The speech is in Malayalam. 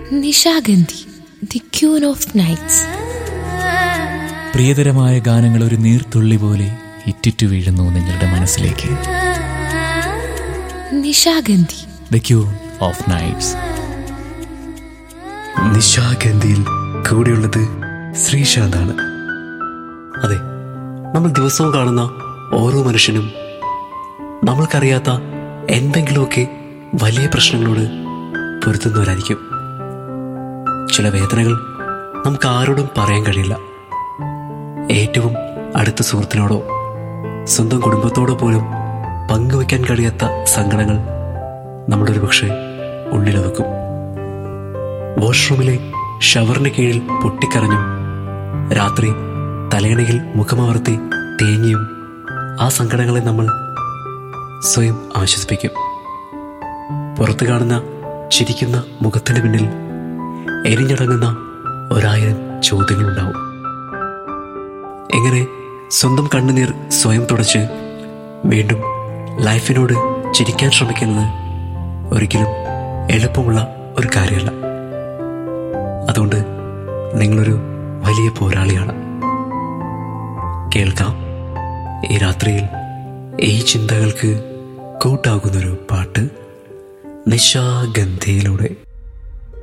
Nishagandhi the queen of nights പ്രിയതരമായ ഗാനങ്ങൾ ഒരു നീർത്തുള്ളി പോലെ ഇറ്റിറ്റു വീഴുന്നു നിങ്ങളുടെ മനസ്സിലേക്ക് Nishagandhi the queen of nights നിശാഗന്ധിയിൽ കൂടെയുള്ളത് ശ്രീശാന്താണ് അതെ നമ്മൾ ദിവസവും കാണുന്ന ഓരോ മനുഷ്യനും നമ്മൾക്കറിയാത്ത എന്തെങ്കിലുമൊക്കെ വലിയ പ്രശ്നങ്ങളോട് പൊരുത്തുന്നവരായിരിക്കും ചില വേദനകൾ നമുക്ക് ആരോടും പറയാൻ കഴിയില്ല ഏറ്റവും അടുത്ത സുഹൃത്തിനോടോ സ്വന്തം കുടുംബത്തോടോ പോലും പങ്കുവയ്ക്കാൻ കഴിയാത്ത സങ്കടങ്ങൾ നമ്മളൊരു പക്ഷേ ഉള്ളിലൊതുക്കും വാഷ്റൂമിലെ ഷവറിന് കീഴിൽ പൊട്ടിക്കരഞ്ഞും രാത്രി തലയണയിൽ മുഖമവർത്തി തേങ്ങിയും ആ സങ്കടങ്ങളെ നമ്മൾ സ്വയം ആശ്വസിപ്പിക്കും പുറത്തു കാണുന്ന ചിരിക്കുന്ന മുഖത്തിന് പിന്നിൽ എരിഞ്ഞടങ്ങുന്ന ഒരായിരം ചോദ്യങ്ങളുണ്ടാവും എങ്ങനെ സ്വന്തം കണ്ണുനീർ സ്വയം തുടച്ച് വീണ്ടും ലൈഫിനോട് ചിരിക്കാൻ ശ്രമിക്കുന്നത് ഒരിക്കലും എളുപ്പമുള്ള ഒരു കാര്യമല്ല അതുകൊണ്ട് നിങ്ങളൊരു വലിയ പോരാളിയാണ് കേൾക്കാം ഈ രാത്രിയിൽ ഈ ചിന്തകൾക്ക് കൂട്ടാകുന്നൊരു പാട്ട് നിശാഗന്ധിയിലൂടെ